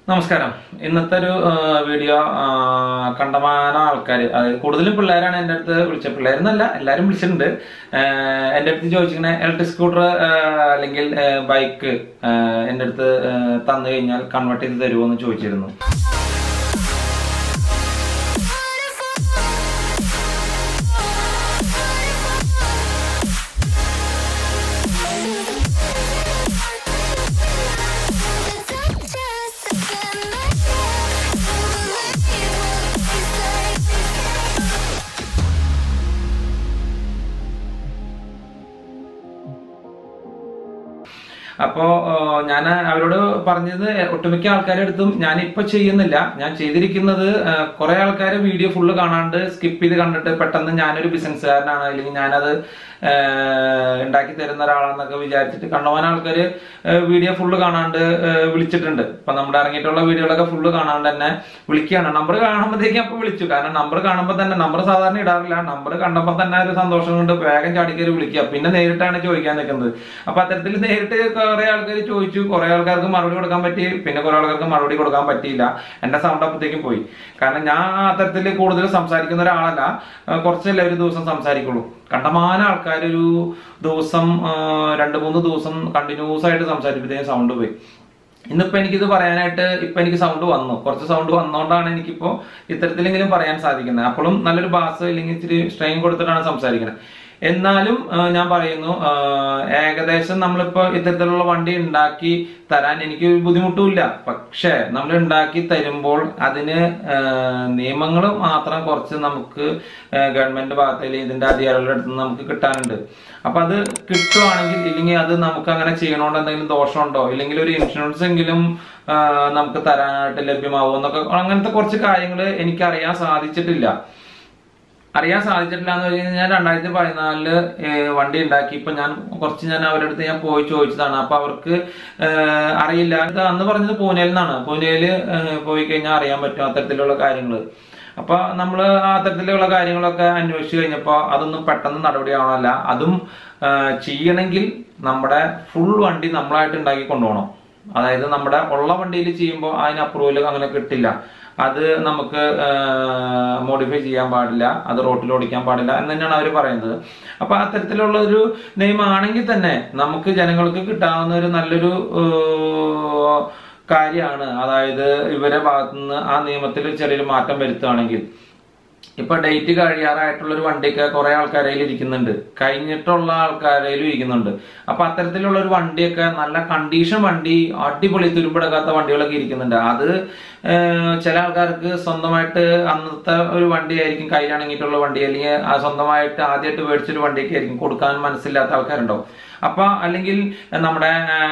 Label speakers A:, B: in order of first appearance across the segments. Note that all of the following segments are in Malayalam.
A: നമസ്കാരം ഇന്നത്തെ ഒരു ആ, വീഡിയോ ആ, കണ്ടമാന ആൾക്കാർ അതായത് കൂടുതലും പിള്ളേരാണ് എൻ്റെ അടുത്ത് വിളിച്ചത് പിള്ളേരെന്നല്ല എല്ലാവരും വിളിച്ചിട്ടുണ്ട് ആ, എൻ്റെ അടുത്ത് ചോദിച്ചിങ്ങനെ ഇലക്ട്രിക് സ്കൂട്ടർ അല്ലെങ്കിൽ ബൈക്ക് എൻ്റെ അടുത്ത് ആ, തന്നു കഴിഞ്ഞാൽ കൺവേർട്ട് ചെയ്ത് തരുമോ എന്ന് ചോദിച്ചിരുന്നു അപ്പോ ഞാൻ അവരോട് പറഞ്ഞത് ഒട്ടുമിക്ക ആൾക്കാരുടെ അടുത്തും ഞാൻ ഇപ്പൊ ചെയ്യുന്നില്ല ഞാൻ ചെയ്തിരിക്കുന്നത് കുറെ ആൾക്കാർ വീഡിയോ ഫുള്ള് കാണാണ്ട് സ്കിപ്പ് ചെയ്ത് കണ്ടിട്ട് പെട്ടെന്ന് ഞാനൊരു ബിസിനസ്സുകാരനാണ് അല്ലെങ്കിൽ ഞാനത് ആ, ഉണ്ടാക്കി തരുന്ന ഒരാളാന്നൊക്കെ വിചാരിച്ചിട്ട് കണ്ടമാന ആൾക്കാര് വീഡിയോ ഫുള്ള് കാണാണ്ട് ആ, വിളിച്ചിട്ടുണ്ട് ഇപ്പൊ നമ്മുടെ ഇറങ്ങിയിട്ടുള്ള വീഡിയോകളൊക്കെ ഫുള്ള് കാണാണ്ട് തന്നെ വിളിക്കുകയാണ് നമ്പർ കാണുമ്പോഴത്തേക്കും അപ്പൊ വിളിച്ചു കാരണം നമ്പർ കാണുമ്പോൾ തന്നെ നമ്പർ സാധാരണ ഇടാറില്ല നമ്പർ കണ്ടപ്പോൾ തന്നെ ഒരു സന്തോഷം കൊണ്ട് വേഗം ചാടിക്കയറി വിളിക്കുക പിന്നെ നേരിട്ടാണ് ചോദിക്കാൻ നിൽക്കുന്നത് അപ്പൊ അത്തരത്തിൽ നേരിട്ട് കുറെ ആൾക്കാർ ചോദിച്ചു കുറെ ആൾക്കാർക്ക് മറുപടി കൊടുക്കാൻ പറ്റി പിന്നെ കുറെ ആൾക്കാർക്ക് മറുപടി കൊടുക്കാൻ പറ്റിയില്ല എന്റെ സൗണ്ട് അപ്പത്തേക്കും പോയി കാരണം ഞാൻ അത്തരത്തിൽ കൂടുതൽ സംസാരിക്കുന്ന ഒരാളല്ല ആ, കുറച്ചല്ലേ ഒരു ദിവസം സംസാരിക്കുള്ളൂ കണ്ടമാന ആൾക്കാർ ഒരു ദിവസം ആ, രണ്ട് മൂന്ന് ദിവസം കണ്ടിന്യൂസ് ആയിട്ട് സംസാരിക്കുമ്പോഴത്തേക്കും സൗണ്ട് പോയി ഇന്നിപ്പോ എനിക്കിത് പറയാനായിട്ട് ഇപ്പൊ എനിക്ക് സൗണ്ട് വന്നു കുറച്ച് സൗണ്ട് വന്നോണ്ടാണ് എനിക്കിപ്പോ ഇത്തരത്തിലെങ്കിലും പറയാൻ സാധിക്കുന്നത് അപ്പോഴും നല്ലൊരു ബാസ് അല്ലെങ്കിൽ ഇച്ചിരി സ്ട്രെയിൻ കൊടുത്തിട്ടാണ് സംസാരിക്കുന്നത് എന്നാലും ആ, ഞാൻ പറയുന്നു ആ, ഏകദേശം നമ്മളിപ്പോ ഇത്തരത്തിലുള്ള വണ്ടി ഉണ്ടാക്കി തരാൻ എനിക്ക് ഒരു ബുദ്ധിമുട്ടുമില്ല പക്ഷേ നമ്മൾ ഉണ്ടാക്കി തരുമ്പോൾ അതിന് നിയമങ്ങൾ മാത്രം കുറച്ച് നമുക്ക് ഗവൺമെന്റ് ഭാഗത്തിൽ ഇതിന്റെ അധികാരികളുടെ അടുത്ത് നിന്ന് നമുക്ക് കിട്ടാനുണ്ട് അപ്പൊ അത് കിട്ടുവാണെങ്കിൽ ഇല്ലെങ്കിൽ അത് നമുക്ക് അങ്ങനെ ചെയ്യണോണ്ട് എന്തെങ്കിലും ദോഷമുണ്ടോ ഇല്ലെങ്കിൽ ഒരു ഇൻഷുറൻസ് എങ്കിലും ആ, നമുക്ക് തരാനായിട്ട് ലഭ്യമാവോ എന്നൊക്കെ അങ്ങനത്തെ കുറച്ച് കാര്യങ്ങൾ എനിക്ക് അറിയാൻ സാധിച്ചിട്ടില്ല അറിയാൻ സാധിച്ചിട്ടില്ല എന്ന് വെച്ച് കഴിഞ്ഞാൽ രണ്ടായിരത്തി പതിനാലില് വണ്ടി ഉണ്ടാക്കി ഇപ്പൊ ഞാൻ കുറച്ച് ഞാൻ അവരുടെ അടുത്ത് ഞാൻ പോയി ചോദിച്ചതാണ് അപ്പൊ അവർക്ക് ഏഹ്, അറിയില്ല ഇത് അന്ന് പറഞ്ഞത് പൂനെയിൽ നിന്നാണ് പൂനെയിൽ പോയി കഴിഞ്ഞാൽ അറിയാൻ പറ്റും അത്തരത്തിലുള്ള കാര്യങ്ങൾ അപ്പൊ നമ്മൾ അത്തരത്തിലുള്ള കാര്യങ്ങളൊക്കെ അന്വേഷിച്ച് കഴിഞ്ഞപ്പോൾ അതൊന്നും പെട്ടെന്ന് നടപടിയാവണമല്ല അതും ഏഹ്, ചെയ്യണമെങ്കിൽ നമ്മുടെ ഫുൾ വണ്ടി നമ്മളായിട്ട് ഉണ്ടാക്കി കൊണ്ടുപോകണം അതായത് നമ്മുടെ ഉള്ള വണ്ടിയിൽ ചെയ്യുമ്പോൾ അതിന് അപ്രൂവൽ അങ്ങനെ കിട്ടില്ല അത് നമുക്ക് മോഡിഫൈ ചെയ്യാൻ പാടില്ല അത് റോട്ടിൽ ഓടിക്കാൻ പാടില്ല എന്ന് തന്നെയാണ് അവർ പറയുന്നത് അപ്പൊ അത്തരത്തിലുള്ള ഒരു നിയമമാണെങ്കിൽ തന്നെ നമുക്ക് ജനങ്ങൾക്ക് കിട്ടാവുന്ന ഒരു നല്ലൊരു ഏഹ്, കാര്യമാണ് അതായത് ഇവരെ ഭാഗത്തുനിന്ന് ആ നിയമത്തിൽ ചെറിയൊരു മാറ്റം വരുത്തുകയാണെങ്കിൽ ഇപ്പൊ ഡേറ്റ് കഴിയാറായിട്ടുള്ള ഒരു വണ്ടിയൊക്കെ കുറെ ആൾക്കാരയിൽ ഇരിക്കുന്നുണ്ട് കഴിഞ്ഞിട്ടുള്ള ആൾക്കാരയിലും ഇരിക്കുന്നുണ്ട് അപ്പൊ അത്തരത്തിലുള്ള ഒരു വണ്ടിയൊക്കെ നല്ല കണ്ടീഷൻ വണ്ടി അടിപൊളി തുരുമ്പെടുക്കാത്ത വണ്ടികളൊക്കെ ഇരിക്കുന്നുണ്ട് അത് ഏഹ്, ചില ആൾക്കാർക്ക് സ്വന്തമായിട്ട് അന്നത്തെ ഒരു വണ്ടി ആയിരിക്കും കയ്യിലണങ്ങിയിട്ടുള്ള വണ്ടി അല്ലെങ്കിൽ ആ സ്വന്തമായിട്ട് ആദ്യമായിട്ട് മേടിച്ചൊരു വണ്ടിയൊക്കെ ആയിരിക്കും കൊടുക്കാൻ മനസ്സില്ലാത്ത ആൾക്കാരുണ്ടാവും അപ്പൊ അല്ലെങ്കിൽ നമ്മുടെ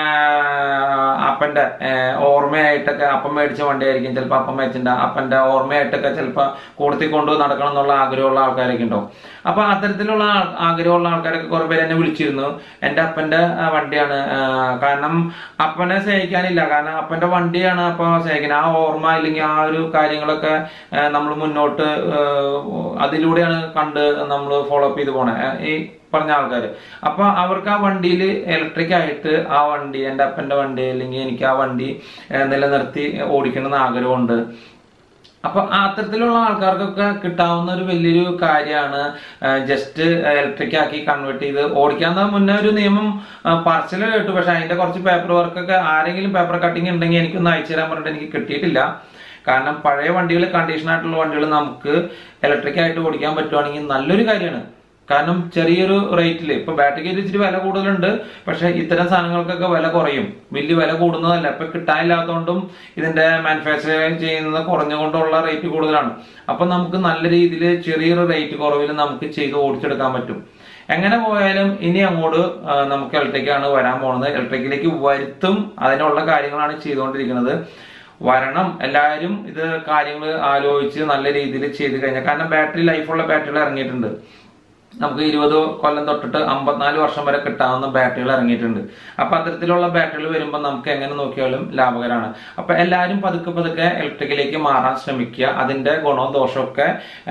A: ആഹ്, അപ്പന്റെ ആഹ്, ഓർമ്മയായിട്ടൊക്കെ അപ്പം മേടിച്ച വണ്ടിയായിരിക്കും ചിലപ്പോൾ അപ്പം മേടിച്ചിട്ടുണ്ട് അപ്പന്റെ ഓർമ്മയായിട്ടൊക്കെ ചിലപ്പോൾ കൂടത്തി കൊണ്ട് നടക്കണം എന്നുള്ള ആഗ്രഹമുള്ള ആൾക്കാരൊക്കെ ഉണ്ടാവും അപ്പൊ അത്തരത്തിലുള്ള ആൾ- ആഗ്രഹമുള്ള ആൾക്കാരൊക്കെ കുറെ പേര് എന്നെ വിളിച്ചിരുന്നു എന്റെ അപ്പന്റെ ആ, വണ്ടിയാണ് ആഹ്, കാരണം അപ്പനെ സ്നേഹിക്കാനില്ല കാരണം അപ്പന്റെ വണ്ടിയാണ് അപ്പൊ സ്നേഹിക്കുന്നത് ആ ഓർമ്മ ഇല്ലെങ്കിൽ ആ ഒരു കാര്യങ്ങളൊക്കെ നമ്മൾ മുന്നോട്ട് ആഹ്, അതിലൂടെയാണ് കണ്ട് നമ്മൾ ഫോളോ അപ്പ് ചെയ്ത് പോണേ ആഹ്, ഈ പറഞ്ഞ ആൾക്കാർ അപ്പൊ അവർക്ക് ആ വണ്ടിയിൽ ഇലക്ട്രിക് ആയിട്ട് ആ വണ്ടി എൻ്റെ അപ്പന്റെ വണ്ടി അല്ലെങ്കിൽ എനിക്ക് ആ വണ്ടി ഏഹ്, നിലനിർത്തി ഓടിക്കണമെന്ന് ആഗ്രഹമുണ്ട് അപ്പൊ ആ അത്തരത്തിലുള്ള ആൾക്കാർക്കൊക്കെ കിട്ടാവുന്ന ഒരു വലിയൊരു കാര്യമാണ് ജസ്റ്റ് ഇലക്ട്രിക് ആക്കി കൺവേർട്ട് ചെയ്ത് ഓടിക്കാൻ മുന്നേ ഒരു നിയമം പറച്ചിൽ കേട്ടു പക്ഷെ അതിന്റെ കുറച്ച് പേപ്പർ വർക്കൊക്കെ ആരെങ്കിലും പേപ്പർ കട്ടിങ് ഉണ്ടെങ്കിൽ എനിക്കൊന്ന് അയച്ചു തരാൻ പറഞ്ഞിട്ട് എനിക്ക് കിട്ടിയിട്ടില്ല കാരണം പഴയ വണ്ടികൾ കണ്ടീഷൻ ആയിട്ടുള്ള വണ്ടികൾ നമുക്ക് ഇലക്ട്രിക് ആയിട്ട് ഓടിക്കാൻ പറ്റുവാണെങ്കിൽ നല്ലൊരു കാര്യമാണ് കാരണം ചെറിയൊരു റേറ്റിൽ ഇപ്പൊ ബാറ്ററിക്ക് ഇച്ചിരി വില കൂടുതലുണ്ട് പക്ഷെ ഇത്തരം സാധനങ്ങൾക്കൊക്കെ വില കുറയും വലിയ വില കൂടുന്നതല്ല ഇപ്പൊ കിട്ടാനില്ലാത്തതുകൊണ്ടും ഇതിന്റെ മാനുഫാക്ചർ ചെയ്യുന്നത് കുറഞ്ഞുകൊണ്ടുള്ള റേറ്റ് കൂടുതലാണ് അപ്പൊ നമുക്ക് നല്ല രീതിയിൽ ചെറിയൊരു റേറ്റ് കുറവിൽ നമുക്ക് ചെയ്ത് ഓടിച്ചെടുക്കാൻ പറ്റും എങ്ങനെ പോയാലും ഇനി അങ്ങോട്ട് ആ, നമുക്ക് ഇലക്ട്രിക്കാണ് വരാൻ പോകുന്നത് ഇലക്ട്രിക്കിലേക്ക് വരുത്തും അതിനുള്ള കാര്യങ്ങളാണ് ചെയ്തുകൊണ്ടിരിക്കുന്നത് വരണം എല്ലാവരും ഇത് കാര്യങ്ങൾ ആലോചിച്ച് നല്ല രീതിയിൽ ചെയ്ത് കഴിഞ്ഞാൽ കാരണം ബാറ്ററി ലൈഫുള്ള ബാറ്ററികൾ ഇറങ്ങിയിട്ടുണ്ട് നമുക്ക് ഇരുപത് കൊല്ലം തൊട്ടിട്ട് അമ്പത്തിനാല് വർഷം വരെ കിട്ടാവുന്ന ബാറ്ററികൾ ഇറങ്ങിയിട്ടുണ്ട് അപ്പൊ അത്തരത്തിലുള്ള ബാറ്ററികൾ വരുമ്പോൾ നമുക്ക് എങ്ങനെ നോക്കിയാലും ലാഭകരമാണ് അപ്പൊ എല്ലാവരും പതുക്കെ പതുക്കെ ഇലക്ട്രിക്കിലേക്ക് മാറാൻ ശ്രമിക്കുക അതിന്റെ ഗുണവും ദോഷവും ഒക്കെ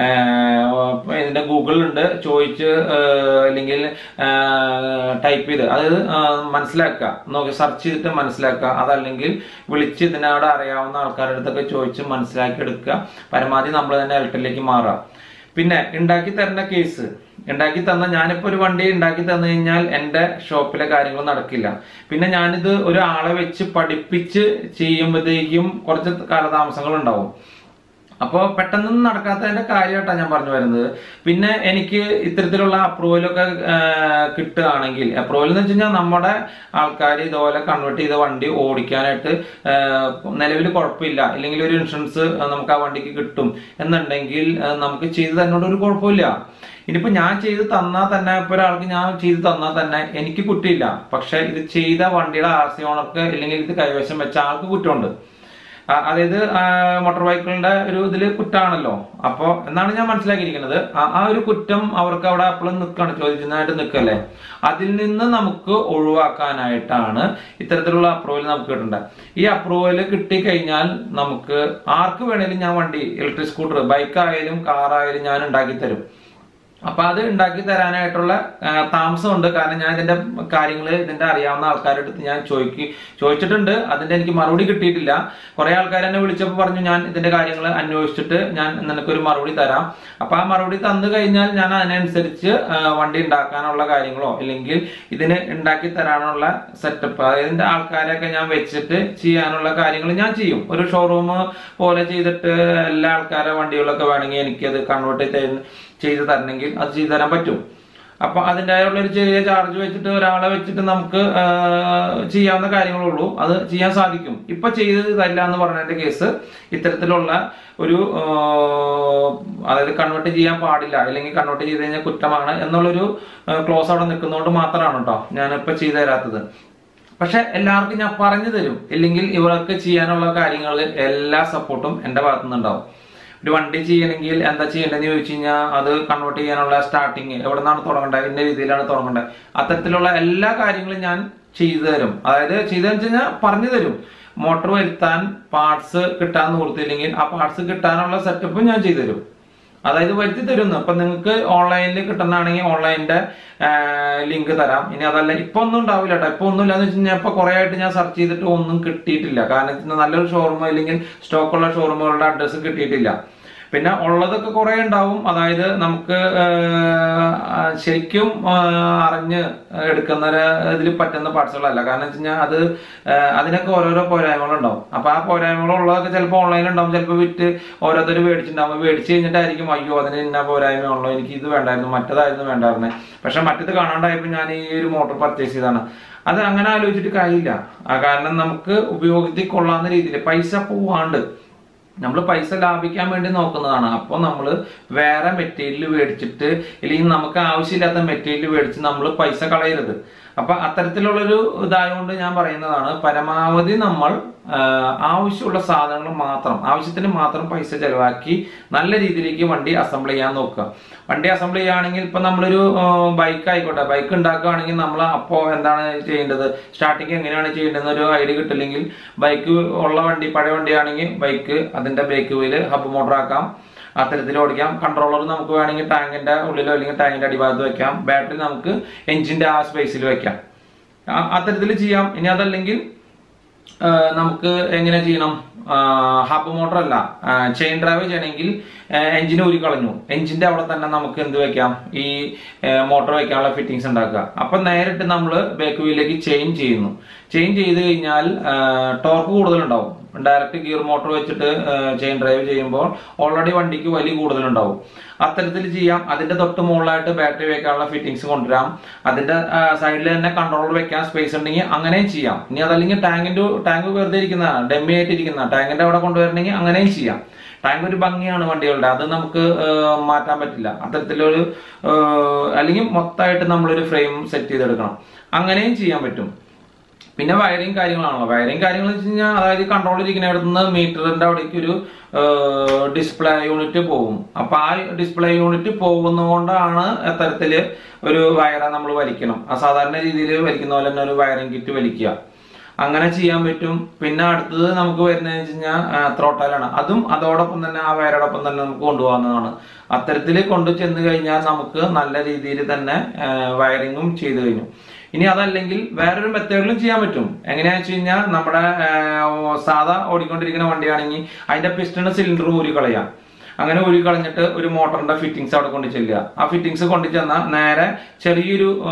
A: ആഹ്, ഇതിന്റെ ഗൂഗിളിലുണ്ട് ചോദിച്ച് ആഹ്, അല്ലെങ്കിൽ ടൈപ്പ് ചെയ്ത് അത് ആഹ്, മനസ്സിലാക്കുക നോക്കി സെർച്ച് ചെയ്തിട്ട് മനസ്സിലാക്കുക അതല്ലെങ്കിൽ വിളിച്ച് ഇതിനോട് അറിയാവുന്ന ആൾക്കാരുടെ അടുത്തൊക്കെ ചോദിച്ച് മനസ്സിലാക്കി എടുക്കുക പരമാവധി നമ്മൾ തന്നെ ഇലക്ട്രിക്കിലേക്ക് മാറുക പിന്നെ ഉണ്ടാക്കി തരേണ്ട കേസ് ഉണ്ടാക്കി തന്ന ഞാനിപ്പോ ഒരു വണ്ടി ഉണ്ടാക്കി തന്നു കഴിഞ്ഞാൽ എന്റെ ഷോപ്പിലെ കാര്യങ്ങൾ നടക്കില്ല പിന്നെ ഞാനിത് ഒരാളെ വെച്ച് പഠിപ്പിച്ച് ചെയ്യുമ്പോഴത്തേക്കും കുറച്ച് കാലതാമസങ്ങൾ ഉണ്ടാവും അപ്പോൾ പെട്ടെന്ന് നടക്കാത്തതിന്റെ കാര്യമായിട്ടാണ് ഞാൻ പറഞ്ഞു വരുന്നത് പിന്നെ എനിക്ക് ഇത്തരത്തിലുള്ള അപ്രൂവലൊക്കെ കിട്ടുകയാണെങ്കിൽ അപ്രൂവൽ എന്ന് വെച്ച് കഴിഞ്ഞാൽ നമ്മുടെ ആൾക്കാർ ഇതുപോലെ കൺവേർട്ട് ചെയ്ത വണ്ടി ഓടിക്കാനായിട്ട് നിലവിൽ കുഴപ്പമില്ല ഇല്ലെങ്കിൽ ഒരു ഇൻഷുറൻസ് നമുക്ക് ആ വണ്ടിക്ക് കിട്ടും എന്നുണ്ടെങ്കിൽ ആ, നമുക്ക് ചെയ്ത് തന്നോട് ഒരു കുഴപ്പമില്ല ഇനിയിപ്പോ ഞാൻ ചെയ്ത് തന്നാൽ തന്നെ ഇപ്പൊ ഒരാൾക്ക് ഞാൻ ചെയ്ത് തന്നാൽ തന്നെ എനിക്ക് കുറ്റമില്ല പക്ഷെ ഇത് ചെയ്ത വണ്ടിയുടെ ആർ സി ഓണർക്ക് അല്ലെങ്കിൽ ഇത് കൈവശം വെച്ച ആൾക്ക് കുറ്റമുണ്ട് ആ- അതായത് ആ, മോട്ടോർ ബൈക്കുകളുടെ ഒരു ഇതില് കുറ്റാണല്ലോ അപ്പോ എന്നാണ് ഞാൻ മനസ്സിലാക്കിയിരിക്കുന്നത് ആ- ആ ഒരു കുറ്റം അവർക്ക് അവിടെ അപ്പോഴും നിൽക്കാണ് ചോദിക്കുന്നതായിട്ട് നിൽക്കല്ലേ അതിൽ നിന്ന് നമുക്ക് ഒഴിവാക്കാനായിട്ടാണ് ഇത്തരത്തിലുള്ള അപ്രൂവൽ നമുക്ക് കിട്ടേണ്ടത് ഈ അപ്രൂവൽ കിട്ടിക്കഴിഞ്ഞാൽ നമുക്ക് ആർക്ക് വേണേലും ഞാൻ വണ്ടി ഇലക്ട്രിക് സ്കൂട്ടർ ബൈക്ക് ആയാലും കാർ ആയാലും ഞാൻ ഉണ്ടാക്കി തരും അപ്പൊ അത് ഉണ്ടാക്കി തരാനായിട്ടുള്ള ആ, താമസമുണ്ട് കാരണം ഞാൻ ഇതിന്റെ കാര്യങ്ങൾ ഇതിന്റെ അറിയാവുന്ന ആൾക്കാരുടെ അടുത്ത് ഞാൻ ചോദിക്കി ചോദിച്ചിട്ടുണ്ട് അതിന്റെ എനിക്ക് മറുപടി കിട്ടിയിട്ടില്ല കുറെ ആൾക്കാർ എന്നെ വിളിച്ചപ്പോൾ പറഞ്ഞു ഞാൻ ഇതിന്റെ കാര്യങ്ങൾ അന്വേഷിച്ചിട്ട് ഞാൻ നിനക്കൊരു മറുപടി തരാം അപ്പൊ ആ മറുപടി തന്നു കഴിഞ്ഞാൽ ഞാൻ അതിനനുസരിച്ച് ആ, വണ്ടി ഉണ്ടാക്കാനുള്ള കാര്യങ്ങളോ അല്ലെങ്കിൽ ഇതിന് ഉണ്ടാക്കി തരാനുള്ള സെറ്റപ്പ് അതായത് ആൾക്കാരെയൊക്കെ ഞാൻ വെച്ചിട്ട് ചെയ്യാനുള്ള കാര്യങ്ങൾ ഞാൻ ചെയ്യും ഒരു ഷോറൂം പോലെ ചെയ്തിട്ട് എല്ലാ ആൾക്കാരെ വണ്ടികളൊക്കെ വേണമെങ്കിൽ എനിക്കത് കൺവേർട്ട് ചെയ്ത് ചെയ്ത് തരണമെങ്കിൽ അത് ചെയ്തു തരാൻ പറ്റും അപ്പൊ അതിൻ്റെതായുള്ള ഒരു ചെറിയ ചാർജ് വെച്ചിട്ട് ഒരാളെ വെച്ചിട്ട് നമുക്ക് ആ, ചെയ്യാവുന്ന കാര്യങ്ങളുള്ളൂ അത് ചെയ്യാൻ സാധിക്കും ഇപ്പൊ ചെയ്ത് തരില്ല എന്ന് പറഞ്ഞതിന്റെ കേസ് ഇത്തരത്തിലുള്ള ഒരു ആ, അതായത് കൺവേർട്ട് ചെയ്യാൻ പാടില്ല അല്ലെങ്കിൽ കൺവേർട്ട് ചെയ്ത് കഴിഞ്ഞാൽ കുറ്റമാണ് എന്നുള്ളൊരു ക്ലോസ് അവിടെ നിൽക്കുന്നതുകൊണ്ട് മാത്രമാണ് കേട്ടോ ഞാനിപ്പോ ചെയ്തു തരാത്തത് പക്ഷെ എല്ലാവർക്കും ഞാൻ പറഞ്ഞു തരും ഇല്ലെങ്കിൽ ഇവർക്ക് ചെയ്യാനുള്ള കാര്യങ്ങൾ എല്ലാ സപ്പോർട്ടും എന്റെ ഭാഗത്തു നിന്നുണ്ടാവും ഒരു വണ്ടി ചെയ്യണമെങ്കിൽ എന്താ ചെയ്യേണ്ടതെന്ന് ചോദിച്ചു കഴിഞ്ഞാൽ അത് കൺവേർട്ട് ചെയ്യാനുള്ള സ്റ്റാർട്ടിങ് എവിടെ നിന്നാണ് തുടങ്ങേണ്ടത് ഇന്ന രീതിയിലാണ് തുടങ്ങേണ്ടത് അത്തരത്തിലുള്ള എല്ലാ കാര്യങ്ങളും ഞാൻ ചെയ്തു തരും അതായത് ചെയ്തെന്ന് വെച്ച് കഴിഞ്ഞാൽ പറഞ്ഞു തരും മോട്ടോർ വരുത്താൻ പാർട്സ് കിട്ടാൻ നിവൃത്തിയില്ലെങ്കിൽ ആ പാർട്സ് കിട്ടാനുള്ള സെറ്റപ്പും ഞാൻ ചെയ്തു തരും അതായത് വരുത്തി തരുന്നു അപ്പൊ നിങ്ങൾക്ക് ഓൺലൈനിൽ കിട്ടുന്നതാണെങ്കിൽ ഓൺലൈനിന്റെ ലിങ്ക് തരാം ഇനി അതല്ല ഇപ്പൊ ഒന്നും ഉണ്ടാവില്ല കേട്ടോ ഇപ്പൊ ഒന്നും ഇല്ലാന്ന് വെച്ച് കഴിഞ്ഞാൽ ഇപ്പൊ കുറെ ആയിട്ട് ഞാൻ സെർച്ച് ചെയ്തിട്ട് ഒന്നും കിട്ടിയിട്ടില്ല കാരണം വെച്ചാൽ നല്ലൊരു ഷോറൂം അല്ലെങ്കിൽ സ്റ്റോക്കുള്ള ഷോറൂമുകളുടെ അഡ്രസ്സ് കിട്ടിയിട്ടില്ല പിന്നെ ഉള്ളതൊക്കെ കുറെ ഉണ്ടാവും അതായത് നമുക്ക് ആ, ശരിക്കും ആ, അറിഞ്ഞ് എടുക്കുന്ന ഇതിൽ പറ്റുന്ന പാർട്സുകളല്ല കാരണം വെച്ച് കഴിഞ്ഞാൽ അത് ആ, അതിനൊക്കെ ഓരോരോ പോരായ്മകളുണ്ടാവും അപ്പൊ ആ പോരായ്മകളുള്ളതൊക്കെ ചിലപ്പോൾ ഓൺലൈനിൽ ഉണ്ടാവും ചിലപ്പോൾ വിറ്റ് ഓരോരുത്തർ മേടിച്ചിട്ടുണ്ടാവും മേടിച്ച് കഴിഞ്ഞിട്ടായിരിക്കും അയ്യോ അതിന് ഇന്ന പോരായ്മയുള്ളൂ എനിക്ക് ഇത് വേണ്ടായിരുന്നു മറ്റേതായിരുന്നു വേണ്ടായിരുന്നേ പക്ഷെ മറ്റത് കാണാണ്ടായപ്പോൾ ഞാൻ ഈ ഒരു മോട്ടോർ പർച്ചേസ് ചെയ്താണ് അത് അങ്ങനെ ആലോചിച്ചിട്ട് കാര്യമില്ല ആ കാരണം നമുക്ക് ഉപയോഗത്തിൽ കൊള്ളാവുന്ന രീതിയിൽ പൈസ പോവാണ്ട് നമ്മൾ പൈസ ലാഭിക്കാൻ വേണ്ടി നോക്കുന്നതാണ് അപ്പോൾ നമ്മൾ വേറെ മെറ്റീരിയൽ മേടിച്ചിട്ട് ഇല്ലെങ്കിൽ നമുക്ക് ആവശ്യമില്ലാത്ത മെറ്റീരിയൽ മേടിച്ച് നമ്മൾ പൈസ കളയരുത് അപ്പൊ അത്തരത്തിലുള്ളൊരു ഇതായതുകൊണ്ട് ഞാൻ പറയുന്നതാണ് പരമാവധി നമ്മൾ ആ, ആവശ്യമുള്ള സാധനങ്ങൾ മാത്രം ആവശ്യത്തിന് മാത്രം പൈസ ചെലവാക്കി നല്ല രീതിയിലേക്ക് വണ്ടി അസംബിൾ ചെയ്യാൻ നോക്കുക വണ്ടി അസംബിൾ ചെയ്യുകയാണെങ്കിൽ ഇപ്പൊ നമ്മളൊരു ബൈക്ക് ആയിക്കോട്ടെ ബൈക്ക് ഉണ്ടാക്കുകയാണെങ്കിൽ നമ്മൾ അപ്പോൾ എന്താണ് ചെയ്യേണ്ടത് സ്റ്റാർട്ടിങ് എങ്ങനെയാണ് ചെയ്യേണ്ടതെന്ന് ഒരു ഐഡിയ കിട്ടില്ലെങ്കിൽ ബൈക്ക് ഉള്ള വണ്ടി പഴയ വണ്ടിയാണെങ്കിൽ ബൈക്ക് അതിന്റെ ബ്രേക്ക് വീല് ഹബ് മോട്ടർ ആക്കാം അത്തരത്തിൽ ഓടിക്കാം കൺട്രോളർ നമുക്ക് വേണമെങ്കിൽ ടാങ്കിന്റെ ഉള്ളിലോ അല്ലെങ്കിൽ ടാങ്കിന്റെ അടിഭാഗത്ത് വെക്കാം ബാറ്ററി നമുക്ക് എഞ്ചിന്റെ ആ സ്പേസിൽ വെക്കാം ആ- അത്തരത്തിൽ ചെയ്യാം ഇനി അതല്ലെങ്കിൽ ആ, നമുക്ക് എങ്ങനെ ചെയ്യണം ഹബ് മോട്ടർ അല്ല ചെയിൻ ഡ്രൈവ് ചെയ്യണമെങ്കിൽ എഞ്ചിൻ ഊരി കളഞ്ഞു എഞ്ചിന്റെ അവിടെ തന്നെ നമുക്ക് എന്ത് വെക്കാം ഈ മോട്ടോർ വെക്കാനുള്ള ഫിറ്റിങ്സ് ഉണ്ടാക്കുക അപ്പൊ നേരിട്ട് നമ്മൾ ബാക്ക് വീലിലേക്ക് ചെയിൻ ചെയ്യുന്നു ചെയിൻ ചെയ്ത് കഴിഞ്ഞാൽ ടോർക്ക് കൂടുതലുണ്ടാവും ഡയറക്റ്റ് ഗിയർ മോട്ടോർ വെച്ചിട്ട് ചെയിൻ ഡ്രൈവ് ചെയ്യുമ്പോൾ ഓൾറെഡി വണ്ടിക്ക് വലിയ കൂടുതലുണ്ടാവും അത്തരത്തിൽ ചെയ്യാം അതിന്റെ തൊട്ട് മുകളിലായിട്ട് ബാറ്ററി വെക്കാനുള്ള ഫിറ്റിങ്സ് കൊണ്ടുവരാം അതിന്റെ സൈഡിൽ തന്നെ കൺട്രോളർ വെക്കാൻ സ്പേസ് ഉണ്ടെങ്കിൽ അങ്ങനെയും ചെയ്യാം ഇനി അതല്ലെങ്കിൽ ടാങ്കിന്റെ ടാങ്ക് വെറുതെ ഇരിക്കുന്നതാണ് ഡെമ്മി ആയിട്ട് ഇരിക്കുന്ന ടാങ്കിന്റെ അവിടെ കൊണ്ടുവരണമെങ്കിൽ അങ്ങനെയും ചെയ്യാം ടാങ്ക് ഒരു ഭംഗിയാണ് വണ്ടികളുടെ അത് നമുക്ക് ആ, മാറ്റാൻ പറ്റില്ല അത്തരത്തിലൊരു ആ, അല്ലെങ്കിൽ മൊത്തമായിട്ട് നമ്മളൊരു ഫ്രെയിം സെറ്റ് ചെയ്തെടുക്കണം അങ്ങനെയും ചെയ്യാൻ പറ്റും പിന്നെ വയറിങ് കാര്യങ്ങളാണല്ലോ വയറിങ് കാര്യങ്ങൾ വെച്ച് കഴിഞ്ഞാൽ അതായത് കൺട്രോൾ ഇരിക്കുന്നിടത്ത് നിന്ന് മീറ്ററിന്റെ അവിടേക്ക് ഒരു ഡിസ്പ്ലേ യൂണിറ്റ് പോകും അപ്പൊ ആ ഡിസ്പ്ലേ യൂണിറ്റ് പോകുന്നതുകൊണ്ടാണ് അത്തരത്തില് ഒരു വയറ നമ്മൾ വലിക്കണം ആ സാധാരണ രീതിയിൽ വലിക്കുന്ന പോലെ തന്നെ ഒരു വയറിംഗ് കിറ്റ് വലിക്കുക അങ്ങനെ ചെയ്യാൻ പറ്റും പിന്നെ അടുത്തത് നമുക്ക് വരുന്നത് വെച്ച് കഴിഞ്ഞാൽ ത്രോട്ടലാണ് അതും അതോടൊപ്പം തന്നെ ആ വയറോടൊപ്പം തന്നെ നമുക്ക് കൊണ്ടുപോകുന്നതാണ് അത്തരത്തിൽ കൊണ്ടു ചെന്ന് കഴിഞ്ഞാൽ നമുക്ക് നല്ല രീതിയിൽ തന്നെ വയറിങ്ങും ചെയ്തു കഴിഞ്ഞു ഇനി അതല്ലെങ്കിൽ വേറൊരു മെത്തേഡിലും ചെയ്യാൻ പറ്റും എങ്ങനെയാണെന്ന് വെച്ച് കഴിഞ്ഞാൽ നമ്മുടെ ആ, സാധാ ഓടിക്കൊണ്ടിരിക്കുന്ന വണ്ടിയാണെങ്കിൽ അതിന്റെ പിസ്റ്റണ് സിലിണ്ടർ ഊരി കളയാം അങ്ങനെ ഊരി കളഞ്ഞിട്ട് ഒരു മോട്ടറിന്റെ ഫിറ്റിങ്സ് അവിടെ കൊണ്ട് ചെല്ലുക ആ ഫിറ്റിങ്സ് കൊണ്ട് ചെന്നാൽ നേരെ ചെറിയൊരു ആ,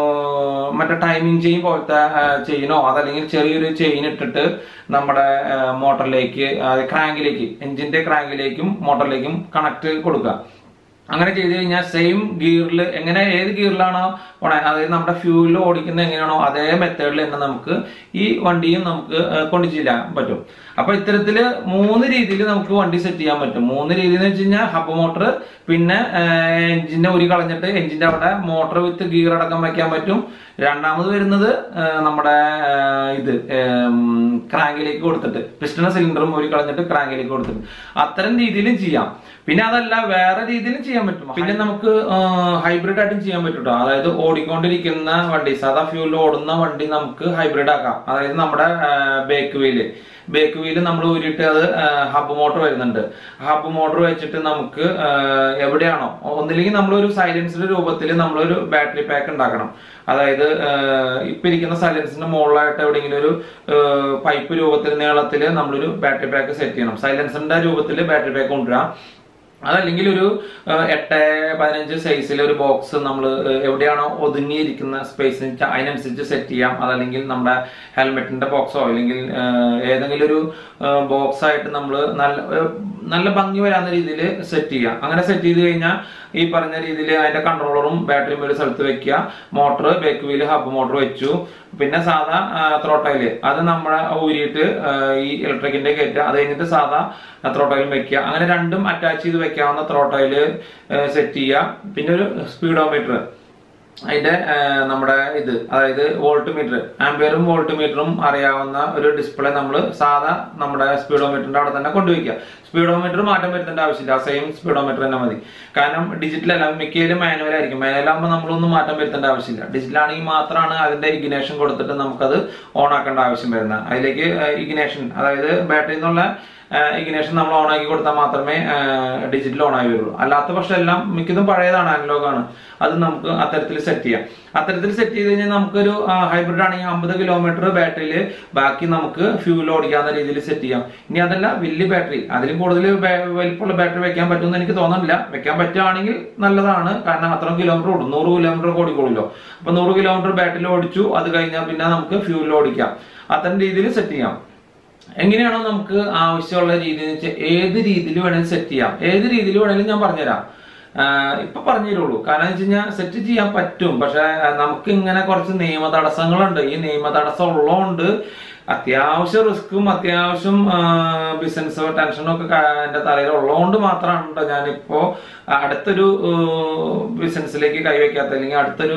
A: മറ്റേ ടൈമിംഗ് ചെയിൻ പോലത്തെ ചെയിനോ അതല്ലെങ്കിൽ ചെറിയൊരു ചെയിൻ ഇട്ടിട്ട് നമ്മുടെ ആ, മോട്ടറിലേക്ക് ക്രാങ്കിലേക്ക് എഞ്ചിന്റെ ക്രാങ്കിലേക്കും മോട്ടറിലേക്കും കണക്ട് കൊടുക്കുക അങ്ങനെ ചെയ്ത് കഴിഞ്ഞാൽ സെയിം ഗിയറിൽ എങ്ങനെ ഏത് ഗിയറിലാണോ പോണേ അതായത് നമ്മുടെ ഫ്യൂലിൽ ഓടിക്കുന്ന എങ്ങനെയാണോ അതേ മെത്തേഡിൽ തന്നെ നമുക്ക് ഈ വണ്ടിയും നമുക്ക് ഏഹ്, കൊണ്ടു ചെല്ലാൻ പറ്റും അപ്പൊ ഇത്തരത്തില് മൂന്ന് രീതിയിൽ നമുക്ക് വണ്ടി സെറ്റ് ചെയ്യാൻ പറ്റും മൂന്ന് രീതി എന്ന് വെച്ച് കഴിഞ്ഞാൽ ഹബ് മോട്ടർ പിന്നെ എഞ്ചിന്റെ ഉരി കളഞ്ഞിട്ട് എഞ്ചിന്റെ അവിടെ മോട്ടർ വിത്ത് ഗിയർ അടക്കം വെക്കാൻ പറ്റും രണ്ടാമത് വരുന്നത് ഏഹ്, നമ്മുടെ ഏഹ്, ഇത് ക്രാങ്കിലേക്ക് കൊടുത്തിട്ട് പിസ്റ്റണ സിലിണ്ടറും ഒരു കളഞ്ഞിട്ട് ക്രാങ്കിലേക്ക് കൊടുത്തിട്ട് അത്തരം രീതിയിലും ചെയ്യാം പിന്നെ അതല്ല വേറെ രീതിയിലും ചെയ്യാൻ പറ്റും പിന്നെ നമുക്ക് ഹൈബ്രിഡ് ആയിട്ടും ചെയ്യാൻ പറ്റും ട്ടോ. അതായത് ഓടിക്കൊണ്ടിരിക്കുന്ന വണ്ടി സാധാ ഫ്യൂലിൽ ഓടുന്ന വണ്ടി നമുക്ക് ഹൈബ്രിഡ് ആക്കാം അതായത് നമ്മുടെ ബേക്ക് വീല് ബേക്ക് വീല് നമ്മൾ ഊരിയിട്ട് അത് ഹബ് മോട്ടർ വരുന്നുണ്ട് ഹബ് മോട്ടർ വെച്ചിട്ട് നമുക്ക് ആ, എവിടെയാണോ ഒന്നില്ലെങ്കിൽ നമ്മളൊരു സൈലൻസിന്റെ രൂപത്തിൽ നമ്മളൊരു ബാറ്ററി പാക്ക് ഉണ്ടാക്കണം അതായത് ആ, ഇപ്പൊ ഇരിക്കുന്ന സൈലൻസിന്റെ മുകളിലായിട്ട് എവിടെയെങ്കിലും ഒരു പൈപ്പ് രൂപത്തിൽ നീളത്തിൽ നമ്മളൊരു ബാറ്ററി പാക്ക് സെറ്റ് ചെയ്യണം സൈലൻസറിന്റെ രൂപത്തിൽ ബാറ്ററി പാക്ക് കൊണ്ടുവരാം അതല്ലെങ്കിൽ ഒരു ആ, എട്ട് പതിനഞ്ച് സൈസിൽ ഒരു ബോക്സ് നമ്മൾ എവിടെയാണോ ഒതുങ്ങിയിരിക്കുന്ന സ്പേസ് അതിനനുസരിച്ച് സെറ്റ് ചെയ്യാം അതല്ലെങ്കിൽ നമ്മുടെ ഹെൽമെറ്റിന്റെ ബോക്സോ അല്ലെങ്കിൽ ആ, ഏതെങ്കിലും ഒരു ബോക്സ് ആയിട്ട് നമ്മൾ നല്ല ആ, നല്ല ഭംഗി വരാവുന്ന രീതിയിൽ സെറ്റ് ചെയ്യാം അങ്ങനെ സെറ്റ് ചെയ്ത് കഴിഞ്ഞാൽ ഈ പറഞ്ഞ രീതിയിൽ അതിന്റെ കൺട്രോളറും ബാറ്ററിയും ഒരു സ്ഥലത്ത് വെക്കുക motor back wheel hub motor വെച്ചു പിന്നെ സാധാ ത്രോട്ടയില് അത് നമ്മളെ ഊരിയിട്ട് ആ, ഈ ഇലക്ട്രിക്കിന്റെ കയറ്റുക അത് കഴിഞ്ഞിട്ട് സാധാ ത്രോട്ടയിൽ വെക്കുക അങ്ങനെ രണ്ടും അറ്റാച്ച് ചെയ്ത് വെക്കാവുന്ന ത്രോട്ടയില് സെറ്റ് ചെയ്യുക പിന്നെ ഒരു സ്പീഡോമീറ്റർ അതിന്റെ ആ, നമ്മുടെ ഇത് അതായത് വോൾട്ട് മീറ്റർ ആംബിയറും വോൾട്ട് മീറ്ററും അറിയാവുന്ന ഒരു ഡിസ്പ്ലേ നമ്മൾ സാധാ നമ്മുടെ സ്പീഡോമീറ്ററിന്റെ അവിടെ തന്നെ കൊണ്ടുവയ്ക്കുക സ്പീഡോമീറ്റർ മാറ്റം വരുത്തേണ്ട ആവശ്യമില്ല സെയിം സ്പീഡോമീറ്റർ തന്നെ മതി കാരണം ഡിജിറ്റൽ അല്ല മിക്കയിലും മാനുവൽ ആയിരിക്കും മാനുവൽ ആകുമ്പോൾ നമ്മളൊന്നും മാറ്റം വരുത്തേണ്ട ആവശ്യമില്ല ഡിജിറ്റൽ ആണെങ്കിൽ മാത്രമാണ് അതിന്റെ ഇഗ്നേഷൻ കൊടുത്തിട്ട് നമുക്കത് ഓൺ ആക്കേണ്ട ആവശ്യം വരുന്നത് അതിലേക്ക് ഇഗ്നേഷൻ അതായത് ബാറ്ററി എന്നുള്ള ഇഗ്നേഷൻ നമ്മൾ ഓൺ ആക്കി കൊടുത്താൽ മാത്രമേ ഡിജിറ്റൽ ഓൺ ആയി വരുള്ളൂ അല്ലാത്ത പക്ഷം എല്ലാം മിക്കതും പഴയതാണ് അനലോഗ് ആണ് അത് നമുക്ക് അത്തരത്തിൽ സെറ്റ് ചെയ്യാം അത്തരത്തിൽ സെറ്റ് ചെയ്ത് കഴിഞ്ഞാൽ നമുക്കൊരു ഹൈബ്രിഡ് ആണെങ്കിൽ അമ്പത് കിലോമീറ്റർ ബാറ്ററിയിൽ ബാക്കി നമുക്ക് ഫ്യൂൽ ഓടിക്കാവുന്ന രീതിയിൽ സെറ്റ് ചെയ്യാം ഇനി അതല്ല വലിയ ബാറ്ററി അതിലും കൂടുതൽ വലിപ്പമുള്ള ബാറ്ററി വെക്കാൻ പറ്റുമെന്ന് എനിക്ക് തോന്നുന്നില്ല വെക്കാൻ പറ്റുകയാണെങ്കിൽ നല്ലതാണ് കാരണം അത്രയും കിലോമീറ്റർ ഓടും നൂറ് കിലോമീറ്റർ ഓടിക്കോളൂല്ലോ അപ്പൊ നൂറ് കിലോമീറ്റർ ബാറ്ററിയിൽ ഓടിച്ചു അത് കഴിഞ്ഞാൽ പിന്നെ നമുക്ക് ഫ്യൂൽ ഓടിക്കാം അത്തരം രീതിയിൽ സെറ്റ് ചെയ്യാം എങ്ങനെയാണോ നമുക്ക് ആവശ്യമുള്ള രീതി എന്ന് വെച്ചാൽ ഏത് രീതിയിൽ വേണമെങ്കിലും സെറ്റ് ചെയ്യാം ഏത് രീതിയിൽ വേണമെങ്കിലും ഞാൻ പറഞ്ഞുതരാം ആഹ് ഇപ്പൊ പറഞ്ഞു തരുള്ളൂ കാരണം വെച്ച് കഴിഞ്ഞാൽ സെറ്റ് ചെയ്യാൻ പറ്റും പക്ഷെ നമുക്ക് ഇങ്ങനെ കുറച്ച് നിയമ തടസ്സങ്ങളുണ്ട് ഈ നിയമ തടസ്സം ഉള്ളതുകൊണ്ട് അത്യാവശ്യം റിസ്ക്കും അത്യാവശ്യം ബിസിനസ് ടെൻഷനും ഒക്കെ ക- എന്റെ തലയിൽ ഉള്ളതുകൊണ്ട് മാത്രമാണ് ട്ടോ ഞാനിപ്പോ അടുത്തൊരു ബിസിനസ്സിലേക്ക് കൈവയ്ക്കാത്ത അല്ലെങ്കിൽ അടുത്തൊരു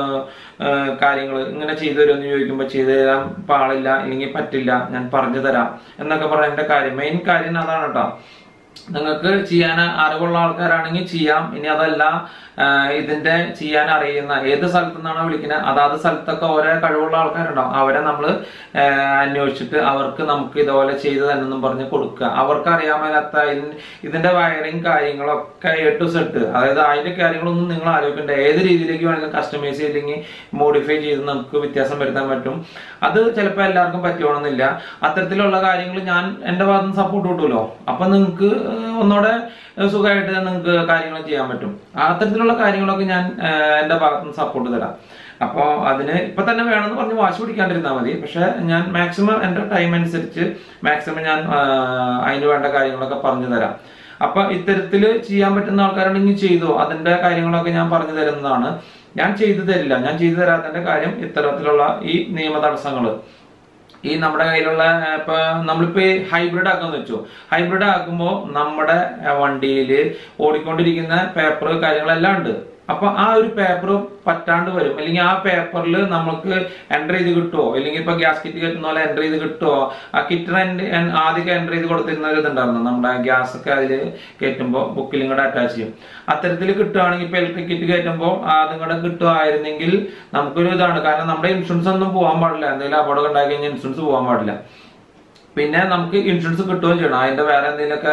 A: കാര്യങ്ങൾ ഇങ്ങനെ ചെയ്തു തരുമെന്ന് ചോദിക്കുമ്പോൾ ചെയ്തു തരാൻ പാടില്ല അല്ലെങ്കിൽ പറ്റില്ല ഞാൻ പറഞ്ഞു തരാം എന്നൊക്കെ പറഞ്ഞ എന്റെ കാര്യം മെയിൻ കാര്യം അതാണ് കേട്ടോ നിങ്ങൾക്ക് ചെയ്യാൻ അറിവുള്ള ആൾക്കാരാണെങ്കിൽ ചെയ്യാം ഇനി അതല്ല ആ, ഇതിന്റെ ചെയ്യാൻ അറിയുന്ന ഏത് സ്ഥലത്തു നിന്നാണോ വിളിക്കുന്നത് അതാത് സ്ഥലത്തൊക്കെ ഓരോ കഴിവുള്ള ആൾക്കാരുണ്ടാവും അവരെ നമ്മൾ അന്വേഷിച്ചിട്ട് അവർക്ക് നമുക്ക് ഇതുപോലെ ചെയ്തു തന്നെന്നും പറഞ്ഞ് കൊടുക്കുക അവർക്ക് അറിയാൻ മേലാത്ത ഇതിൻ- ഇതിന്റെ വയറിങ് കാര്യങ്ങളൊക്കെ എ ടു സെറ്റ് അതായത് അതിന്റെ കാര്യങ്ങളൊന്നും നിങ്ങൾ ആലോചിക്കണ്ട ഏത് രീതിയിലേക്ക് വേണമെങ്കിലും കസ്റ്റമൈസ് ചെയ്തില്ലെങ്കിൽ മോഡിഫൈ ചെയ്ത് നമുക്ക് വ്യത്യാസം വരുത്താൻ പറ്റും അത് ചിലപ്പോൾ എല്ലാവർക്കും പറ്റുകയാണെന്നില്ല അത്തരത്തിലുള്ള കാര്യങ്ങൾ ഞാൻ എന്റെ ഭാഗത്ത് നിന്ന് സപ്പോർട്ട് കിട്ടുമല്ലോ അപ്പൊ നിങ്ങൾക്ക് ഒന്നുകൂടെ സുഖമായിട്ട് നിങ്ങൾക്ക് കാര്യങ്ങൾ ചെയ്യാൻ പറ്റും ആ അത്തരത്തിലുള്ള കാര്യങ്ങളൊക്കെ ഞാൻ ഏഹ്, എന്റെ ഭാഗത്ത് നിന്ന് സപ്പോർട്ട് തരാം അപ്പോൾ അതിന് ഇപ്പൊ തന്നെ വേണമെന്ന് പറഞ്ഞ് വാശി പിടിക്കാണ്ടിരുന്നാൽ മതി പക്ഷെ ഞാൻ മാക്സിമം എന്റെ ടൈം അനുസരിച്ച് മാക്സിമം ഞാൻ ആഹ്, അതിന് വേണ്ട കാര്യങ്ങളൊക്കെ പറഞ്ഞു തരാം അപ്പൊ ഇത്തരത്തില് ചെയ്യാൻ പറ്റുന്ന ആൾക്കാരുണ്ടെങ്കിൽ ചെയ്തോ അതിന്റെ കാര്യങ്ങളൊക്കെ ഞാൻ പറഞ്ഞു തരുന്നതാണ് ഞാൻ ചെയ്തു തരില്ല ഞാൻ ചെയ്തു തരാത്തതിന്റെ കാര്യം ഇത്തരത്തിലുള്ള ഈ നിയമ തടസ്സങ്ങള് ഈ നമ്മുടെ കയ്യിലുള്ള ആ, ഇപ്പൊ നമ്മളിപ്പോ ഹൈബ്രിഡ് ആക്കാന്ന് വെച്ചു ഹൈബ്രിഡ് ആക്കുമ്പോൾ നമ്മുടെ വണ്ടിയിൽ ഓടിക്കൊണ്ടിരിക്കുന്ന പേപ്പർ കാര്യങ്ങളെല്ലാം ഉണ്ട് അപ്പൊ ആ ഒരു പേപ്പർ പറ്റാണ്ട് വരും അല്ലെങ്കിൽ ആ പേപ്പറിൽ നമുക്ക് എൻ്റർ ചെയ്ത് കിട്ടുമോ അല്ലെങ്കിൽ ഇപ്പൊ ഗ്യാസ് കിറ്റ് കയറ്റുന്ന പോലെ എൻ്റർ ചെയ്ത് കിട്ടുമോ ആ കിറ്റിന് ആദ്യമൊക്കെ എൻ്റർ ചെയ്ത് കൊടുത്തിരുന്ന ഒരു ഇതുണ്ടായിരുന്നു നമ്മുടെ ഗ്യാസ് ഒക്കെ അതിൽ കയറ്റുമ്പോൾ ബുക്കിൽ ഇങ്ങോട്ട് അറ്റാച്ച് ചെയ്യും അത്തരത്തിൽ കിട്ടുകയാണെങ്കിൽ ഇപ്പൊ ഇലക്ട്രിക് കിറ്റ് കയറ്റുമ്പോൾ അതും കൂടെ കിട്ടുമായിരുന്നെങ്കിൽ നമുക്കൊരു ഇതാണ് കാരണം നമ്മുടെ ഇൻഷുറൻസ് ഒന്നും പോകാൻ പാടില്ല എന്തെങ്കിലും അപകടം ഉണ്ടായി കഴിഞ്ഞാൽ ഇൻഷുറൻസ് പോകാൻ പാടില്ല പിന്നെ നമുക്ക് ഇൻഷുറൻസ് കിട്ടുകയും ചെയ്യണം അതിന്റെ വേറെ എന്തെങ്കിലുമൊക്കെ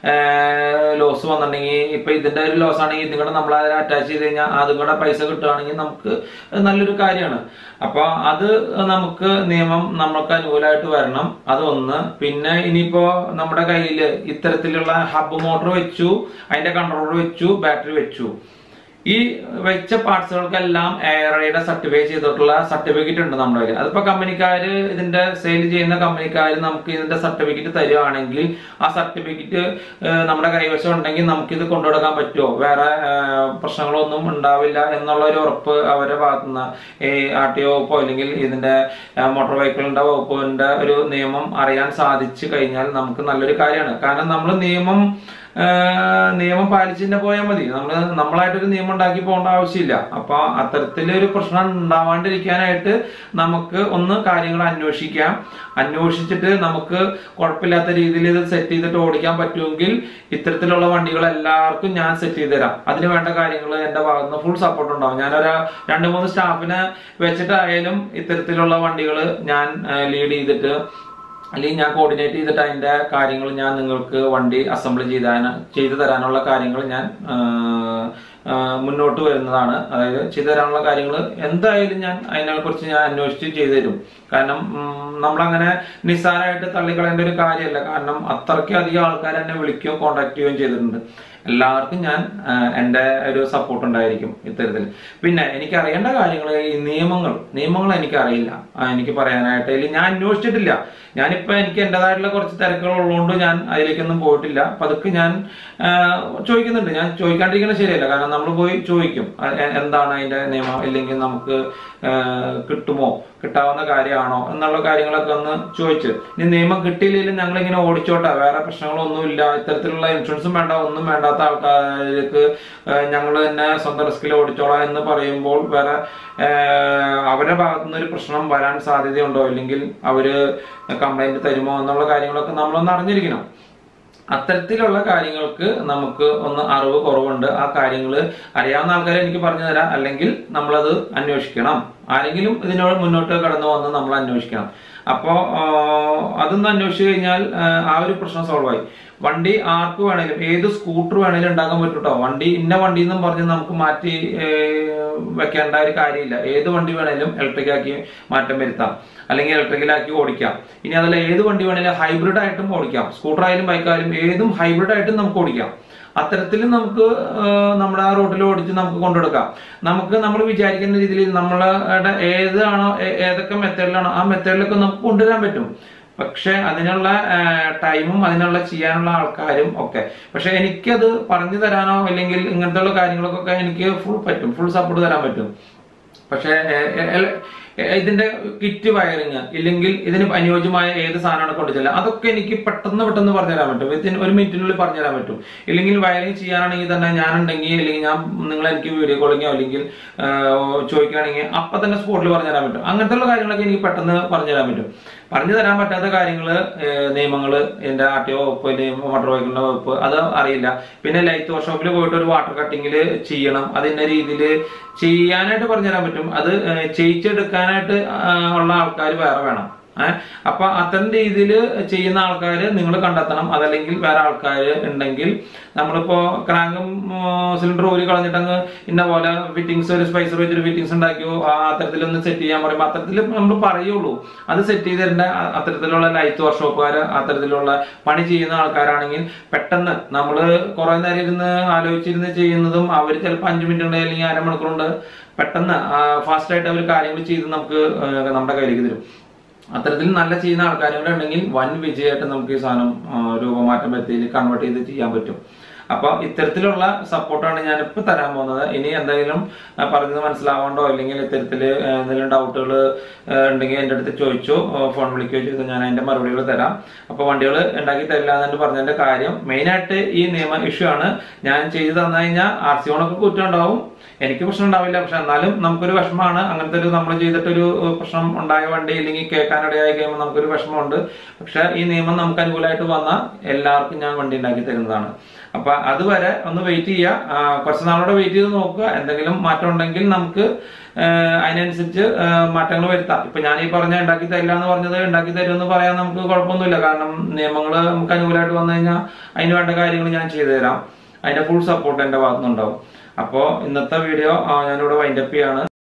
A: ലോസ് വന്നിട്ടുണ്ടെങ്കിൽ ഇപ്പൊ ഇതിന്റെ ഒരു ലോസ് ആണെങ്കിൽ ഇതും കൂടെ നമ്മൾ അതിൽ അറ്റാച്ച് ചെയ്ത് കഴിഞ്ഞാൽ അതും കൂടെ പൈസ കിട്ടുകയാണെങ്കിൽ നമുക്ക് നല്ലൊരു കാര്യമാണ് അപ്പൊ അത് നമുക്ക് നിയമം നമുക്ക് അനുകൂലമായിട്ട് വരണം അത് ഒന്ന് പിന്നെ ഇനിയിപ്പോ നമ്മുടെ കയ്യിൽ ഇത്തരത്തിലുള്ള ഹബ് മോട്ടോർ വെച്ചു അതിന്റെ കൺട്രോളർ വെച്ചു ബാറ്ററി വെച്ചു ഈ വെച്ച പാർട്സുകൾക്കെല്ലാം എയറയുടെ സർട്ടിഫൈ ചെയ്തിട്ടുള്ള സർട്ടിഫിക്കറ്റ് ഉണ്ട് നമ്മുടെ കയ്യിൽ അതിപ്പോ കമ്പനിക്കാര് ഇതിന്റെ സെയിൽ ചെയ്യുന്ന കമ്പനിക്കാർ നമുക്ക് ഇതിന്റെ സർട്ടിഫിക്കറ്റ് തരുവാണെങ്കിൽ ആ സർട്ടിഫിക്കറ്റ് നമ്മുടെ കൈവശം ഉണ്ടെങ്കിൽ നമുക്കിത് കൊണ്ടുകൊടുക്കാൻ പറ്റുമോ വേറെ ഏഹ്, പ്രശ്നങ്ങളൊന്നും ഉണ്ടാവില്ല എന്നുള്ള ഒരു ഉറപ്പ് അവരുടെ ഭാഗത്തുനിന്ന് ഈ ആർ ടി ഒ വകുപ്പോ അല്ലെങ്കിൽ ഇതിന്റെ ഏഹ്, മോട്ടോർ വെഹിക്കിളിന്റെ വകുപ്പിന്റെ ഒരു നിയമം അറിയാൻ സാധിച്ചു കഴിഞ്ഞാൽ നമുക്ക് നല്ലൊരു കാര്യമാണ് കാരണം നമ്മൾ നിയമം ഏഹ് നിയമം പാലിച്ചിട്ട് പോയാൽ മതി നമ്മൾ നമ്മളായിട്ടൊരു നിയമം ഉണ്ടാക്കി പോകേണ്ട ആവശ്യമില്ല അപ്പൊ അത്തരത്തിലൊരു പ്രശ്നം ഉണ്ടാവാണ്ടിരിക്കാനായിട്ട് നമുക്ക് ഒന്ന് കാര്യങ്ങൾ അന്വേഷിക്കാം അന്വേഷിച്ചിട്ട് നമുക്ക് കുഴപ്പമില്ലാത്ത രീതിയിൽ ഇത് സെറ്റ് ചെയ്തിട്ട് ഓടിക്കാൻ പറ്റുമെങ്കിൽ ഇത്തരത്തിലുള്ള വണ്ടികൾ എല്ലാവർക്കും ഞാൻ സെറ്റ് ചെയ്ത് തരാം അതിന് വേണ്ട കാര്യങ്ങൾ എന്റെ ഭാഗത്തുനിന്ന് ഫുൾ സപ്പോർട്ട് ഉണ്ടാവും ഞാനൊരു രണ്ട് മൂന്ന് സ്റ്റാഫിനെ വെച്ചിട്ടായാലും ഇത്തരത്തിലുള്ള വണ്ടികൾ ഞാൻ ലീഡ് ചെയ്തിട്ട് അല്ലെങ്കിൽ ഞാൻ കോർഡിനേറ്റ് ചെയ്തിട്ട് അതിന്റെ കാര്യങ്ങൾ ഞാൻ നിങ്ങൾക്ക് വണ്ടി അസംബിൾ ചെയ്താൻ ചെയ്തു തരാനുള്ള കാര്യങ്ങൾ ഞാൻ ആ, ആ, മുന്നോട്ട് വരുന്നതാണ് അതായത് ചെയ്തു തരാനുള്ള കാര്യങ്ങൾ എന്തായാലും ഞാൻ അതിനെ കുറിച്ച് ഞാൻ അന്വേഷിച്ച് ചെയ്തു തരും കാരണം ഉം, നമ്മളങ്ങനെ നിസ്സാരമായിട്ട് തള്ളിക്കളയേണ്ട ഒരു കാര്യമല്ല കാരണം അത്രയ്ക്ക് അധികം ആൾക്കാർ എന്നെ വിളിക്കുകയോ കോണ്ടാക്ട് ചെയ്യുകയും ചെയ്തിട്ടുണ്ട് എല്ലാവർക്കും ഞാൻ ആ, എൻ്റെ ഒരു സപ്പോർട്ട് ഉണ്ടായിരിക്കും ഇത്തരത്തിൽ പിന്നെ എനിക്ക് അറിയേണ്ട കാര്യങ്ങൾ ഈ നിയമങ്ങൾ നിയമങ്ങൾ എനിക്ക് അറിയില്ല ആ, എനിക്ക് പറയാനായിട്ട് അല്ലെങ്കിൽ ഞാൻ അന്വേഷിച്ചിട്ടില്ല ഞാനിപ്പോ എനിക്ക് എന്റേതായിട്ടുള്ള കുറച്ച് തിരക്കുകൾ ഉള്ളതുകൊണ്ട് ഞാൻ അതിലേക്കൊന്നും പോയിട്ടില്ല പതുക്കെ ഞാൻ ആ, ചോദിക്കുന്നുണ്ട് ഞാൻ ചോദിക്കാണ്ടിരിക്കുന്നത് ശരിയല്ല കാരണം നമ്മൾ പോയി ചോദിക്കും ആ, എ- എന്താണ് അതിന്റെ നിയമം ഇല്ലെങ്കിൽ നമുക്ക് ആ, കിട്ടുമോ കിട്ടാവുന്ന കാര്യമാണോ എന്നുള്ള കാര്യങ്ങളൊക്കെ ഒന്ന് ചോദിച്ച് ഇനി നിയമം കിട്ടിയില്ലെങ്കിലും ഞങ്ങൾ ഇങ്ങനെ ഓടിച്ചോട്ടെ വേറെ പ്രശ്നങ്ങളൊന്നുമില്ല ഇത്തരത്തിലുള്ള ഇൻഷുറൻസും വേണ്ട ഒന്നും വേണ്ടാത്ത ആൾക്കാർക്ക് ഞങ്ങൾ തന്നെ സ്വന്തം റിസ്കിൽ ഓടിച്ചോളാം എന്ന് പറയുമ്പോൾ വേറെ ആ, അവരുടെ ഭാഗത്തുനിന്ന് ഒരു പ്രശ്നം വരാൻ സാധ്യതയുണ്ടോ ഇല്ലെങ്കിൽ അവര് കംപ്ലൈന്റ് തരുമോ എന്നുള്ള കാര്യങ്ങളൊക്കെ നമ്മളൊന്ന് അറിഞ്ഞിരിക്കണം അത്തരത്തിലുള്ള കാര്യങ്ങൾക്ക് നമുക്ക് ഒന്ന് അറിവ് കുറവുണ്ട് ആ കാര്യങ്ങൾ അറിയാവുന്ന ആൾക്കാരെ എനിക്ക് പറഞ്ഞു തരാം അല്ലെങ്കിൽ നമ്മളത് അന്വേഷിക്കണം ആരെങ്കിലും ഇതിനോട് മുന്നോട്ട് കടന്നു വന്ന് നമ്മൾ അന്വേഷിക്കണം അപ്പോൾ അതൊന്ന് അന്വേഷിച്ച് കഴിഞ്ഞാൽ ആ, ആ ഒരു പ്രശ്നം സോൾവ് ആയി വണ്ടി ആർക്ക് വേണേലും ഏത് സ്കൂട്ടർ വേണേലും ഉണ്ടാക്കാൻ പറ്റും കേട്ടോ വണ്ടി ഇന്ന വണ്ടി എന്നും പറഞ്ഞ് നമുക്ക് മാറ്റി ഏ, വെക്കേണ്ട ഒരു കാര്യമില്ല ഏത് വണ്ടി വേണേലും ഇലക്ട്രിക് ആക്കി മാറ്റം വരുത്താം അല്ലെങ്കിൽ ഇലക്ട്രിക്കലാക്കി ഓടിക്കാം ഇനി അതല്ല ഏത് വണ്ടി വേണേലും ഹൈബ്രിഡ് ആയിട്ടും ഓടിക്കാം സ്കൂട്ടർ ആയാലും ബൈക്കായാലും ഏതും ഹൈബ്രിഡ് ആയിട്ടും നമുക്ക് ഓടിക്കാം അത്തരത്തിൽ നമുക്ക് ആ, നമ്മുടെ ആ റോഡിൽ ഓടിച്ച് നമുക്ക് കൊണ്ടുകൊടുക്കാം നമുക്ക് നമ്മൾ വിചാരിക്കുന്ന രീതിയിൽ നമ്മളുടെ ഏതാണോ ഏ- ഏതൊക്കെ മെത്തേഡിലാണോ ആ മെത്തേഡിലൊക്കെ നമുക്ക് കൊണ്ടുവരാൻ പറ്റും പക്ഷെ അതിനുള്ള ടൈമും അതിനുള്ള ചെയ്യാനുള്ള ആൾക്കാരും ഒക്കെ പക്ഷെ എനിക്കത് പറഞ്ഞു തരാനോ അല്ലെങ്കിൽ ഇങ്ങനത്തെ കാര്യങ്ങളൊക്കെ എനിക്ക് ഫുൾ പറ്റും ഫുൾ സപ്പോർട്ട് തരാൻ പറ്റും പക്ഷേ എ- എ- എ- എ- ഇതിന്റെ കിറ്റ് വയറിങ് ഇല്ലെങ്കിൽ ഇതിന് അനുയോജ്യമായ ഏത് സാധനമാണ് കൊണ്ടുചെല്ല അതൊക്കെ എനിക്ക് പെട്ടെന്ന് പെട്ടെന്ന് പറഞ്ഞു തരാൻ പറ്റും വിത്തിൻ ഒരു മിനിറ്റിനുള്ളിൽ പറഞ്ഞു തരാൻ പറ്റും ഇല്ലെങ്കിൽ വയറിങ് ചെയ്യാനാണെങ്കിൽ തന്നെ ഞാനുണ്ടെങ്കിൽ അല്ലെങ്കിൽ ഞാൻ നിങ്ങൾ എനിക്ക് വീഡിയോ കോളിങ്ങോ അല്ലെങ്കിൽ ആ, ചോദിക്കുകയാണെങ്കിൽ അപ്പൊ തന്നെ സ്പോട്ടിൽ പറഞ്ഞു തരാൻ പറ്റും അങ്ങനത്തെ ഉള്ള കാര്യങ്ങളൊക്കെ എനിക്ക് പെട്ടെന്ന് പറഞ്ഞു തരാൻ പറ്റും പറഞ്ഞു തരാൻ പറ്റാത്ത കാര്യങ്ങള് നിയമങ്ങൾ എന്റെ ആർ ടി ഒ വകുപ്പ് അല്ലെങ്കിൽ മോട്ടോർ വെഹിക്കിളിന്റെ വകുപ്പ് അത് അറിയില്ല പിന്നെ ലൈറ്റ് വർക്ക്ഷോപ്പിൽ പോയിട്ട് ഒരു വാട്ടർ കട്ടിങ്ങിൽ ചെയ്യണം അതിന്റെ രീതിയിൽ ചെയ്യാനായിട്ട് പറഞ്ഞു തരാൻ പറ്റും അത് ഏഹ്, ചെയ്യിച്ചെടുക്കാനായിട്ട് ആ, ഉള്ള ആൾക്കാർ വേറെ വേണം ഏഹ് അപ്പൊ അത്തരം രീതിയിൽ ചെയ്യുന്ന ആൾക്കാര് നിങ്ങൾ കണ്ടെത്തണം അതല്ലെങ്കിൽ വേറെ ആൾക്കാർ ഉണ്ടെങ്കിൽ നമ്മളിപ്പോ ക്രാങ്കും സിലിണ്ടർ ഊരി കളഞ്ഞിട്ടങ്ങ് ഇന്ന പോലെ ഫിറ്റിങ്സ് ഒരു സ്പൈസർ വെച്ചൊരു ഫിറ്റിങ്സ് ഉണ്ടാക്കിയോ ആ അത്തരത്തിലൊന്ന് സെറ്റ് ചെയ്യാൻ പറയുമ്പോൾ അത്തരത്തിൽ നമ്മൾ പറയുള്ളൂ അത് സെറ്റ് ചെയ്ത് തരേണ്ട അ- അത്തരത്തിലുള്ള ലൈറ്റ് വർക്ക്ഷോപ്പുകാർ അത്തരത്തിലുള്ള പണി ചെയ്യുന്ന ആൾക്കാരാണെങ്കിൽ പെട്ടെന്ന് നമ്മൾ കുറെ നേരം ഇരുന്ന് ആലോചിച്ചിരുന്ന് ചെയ്യുന്നതും അവർ ചിലപ്പോൾ അഞ്ച് മിനിറ്റ് ഉണ്ട് അല്ലെങ്കിൽ അരമണിക്കൂർ കൊണ്ട് പെട്ടെന്ന് ഫാസ്റ്റ് ആയിട്ട് അവർ കാര്യങ്ങൾ ചെയ്ത് നമുക്ക് ആ, നമ്മുടെ കയ്യിലേക്ക് തരും അത്തരത്തിൽ നല്ല ചെയ്യുന്ന ആൾക്കാരും ഉണ്ടെങ്കിൽ വൻ വിജയമായിട്ട് നമുക്ക് ഈ സാധനം ആ, രൂപമാറ്റം വരുത്തി കൺവേർട്ട് ചെയ്ത് ചെയ്യാൻ പറ്റും അപ്പൊ ഇത്തരത്തിലുള്ള സപ്പോർട്ടാണ് ഞാൻ ഇപ്പൊ തരാൻ പോകുന്നത് ഇനി എന്തെങ്കിലും ആ, പറഞ്ഞത് മനസ്സിലാവാണ്ടോ അല്ലെങ്കിൽ ഇത്തരത്തിൽ എന്തെങ്കിലും ഡൗട്ടുകൾ ഉണ്ടെങ്കിൽ എൻ്റെ അടുത്ത് ചോദിച്ചോ ഫോൺ വിളിക്കുകയോ ചെയ്തു ഞാൻ അതിന്റെ മറുപടികൾ തരാം അപ്പൊ വണ്ടികൾ ഉണ്ടാക്കി തരില്ല എന്നു പറഞ്ഞതിന്റെ കാര്യം മെയിൻ ആയിട്ട് ഈ നിയമ ഇഷ്യൂ ആണ് ഞാൻ ചെയ്തു തന്നു കഴിഞ്ഞാൽ ആർ സി ഓണൊക്കെ കുറ്റം ഉണ്ടാവും എനിക്ക് പ്രശ്നം ഉണ്ടാവില്ല പക്ഷെ എന്നാലും നമുക്കൊരു വിഷമമാണ് അങ്ങനത്തെ ഒരു നമ്മൾ ചെയ്തിട്ടൊരു പ്രശ്നം ഉണ്ടായ വണ്ടി ഇല്ലെങ്കിൽ കേൾക്കാനിടയായി കഴിയുമ്പോൾ നമുക്കൊരു വിഷമമുണ്ട് പക്ഷെ ഈ നിയമം നമുക്ക് അനുകൂലമായിട്ട് വന്നാൽ എല്ലാവർക്കും ഞാൻ വണ്ടി ഉണ്ടാക്കി തരുന്നതാണ് അപ്പൊ അതുവരെ ഒന്ന് വെയിറ്റ് ചെയ്യുക ആ, കുറച്ച് നാളോടെ വെയിറ്റ് ചെയ്ത് നോക്കുക എന്തെങ്കിലും മാറ്റം ഉണ്ടെങ്കിൽ നമുക്ക് ആ, അതിനനുസരിച്ച് മാറ്റങ്ങൾ വരുത്താം ഇപ്പൊ ഞാൻ ഈ പറഞ്ഞ ഉണ്ടാക്കി തരില്ല എന്ന് പറഞ്ഞത് ഉണ്ടാക്കി തരുമെന്ന് പറയാൻ നമുക്ക് കുഴപ്പമൊന്നുമില്ല കാരണം നിയമങ്ങൾ നമുക്ക് അനുകൂലമായിട്ട് വന്നു കഴിഞ്ഞാൽ അതിന് വേണ്ട കാര്യങ്ങൾ ഞാൻ ചെയ്തു തരാം അതിന്റെ ഫുൾ സപ്പോർട്ട് എന്റെ ഭാഗത്തുനിന്നുണ്ടാവും അപ്പോൾ ഇന്നത്തെ വീഡിയോ ഞാനിവിടെ വൈൻഡപ്പ് ചെയ്യാണ്